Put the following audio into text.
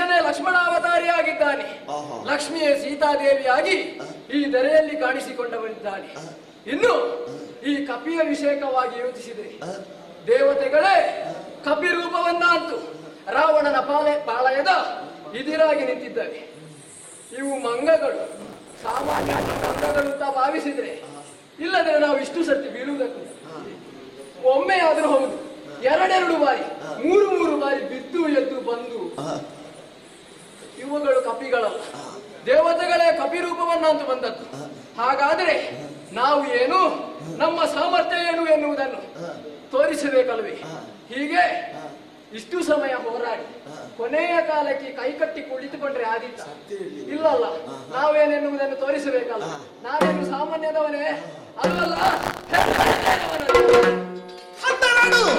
ಕೃಷ್ಣನೇ ಲಕ್ಷ್ಮಣಾವತಾರಿಯಾಗಿದ್ದಾನೆ ಆಹಾ. ಲಕ್ಷ್ಮಿಯೇ ಸೀತಾದೇವಿಯಾಗಿ ಈ ಧರೆಯಲ್ಲಿ ಕಾಣಿಸಿಕೊಂಡವರಿದ್ದಾನೆ ಇನ್ನು ಈ ಕಪಿಯ ವಿಷಯಕವಾಗಿ ಯೋಚಿಸಿದೆ ದೇವತೆಗಳೇ ಕಪಿ ರೂಪವನ್ನಾಂತು ರಾವಣನ ಪಾಲೆ ಪಾಳಯದ ಇದಿರಾಗಿ ನಿಂತಿದ್ದಾವೆ ಇವು ಮಂಗಗಳು ಸಾಮಾನ್ಯ ಮಂಗಗಳು ಅಂತ ಭಾವಿಸಿದ್ರೆ ಇಲ್ಲದ್ರೆ ನಾವು ಇಷ್ಟು ಸರ್ತಿ ಬೀಳುವುದಕ್ಕೂ ಒಮ್ಮೆ ಆದ್ರೂ ಹೌದು ಎರಡೆರಡು ಬಾರಿ ಮೂರು ಮೂರು ಬಾರಿ ಬಿದ್ದು ಎದ್ದು ಬಂದು ಇವುಗಳು ಕಪಿಗಳಲ್ಲ ದೇವತೆಗಳೇ ಕಪಿ ರೂಪವನ್ನಂತೂ ಬಂದದ್ದು ಹಾಗಾದ್ರೆ ನಾವು ಏನು ನಮ್ಮ ಸಾಮರ್ಥ್ಯ ಏನು ಎನ್ನುವುದನ್ನು ತೋರಿಸಬೇಕಲ್ವೇ ಹೀಗೆ ಇಷ್ಟು ಸಮಯ ಹೋರಾಡಿ ಕೊನೆಯ ಕಾಲಕ್ಕೆ ಕೈಕಟ್ಟಿ ಕುಳಿತುಕೊಂಡ್ರೆ ಆದೀತ ಇಲ್ಲಲ್ಲ ನಾವೇನೆನ್ನುವುದನ್ನು ತೋರಿಸಬೇಕಲ್ಲ ನಾವೇನು ಸಾಮಾನ್ಯದವನೇ ಅಲ್ಲಲ್ಲ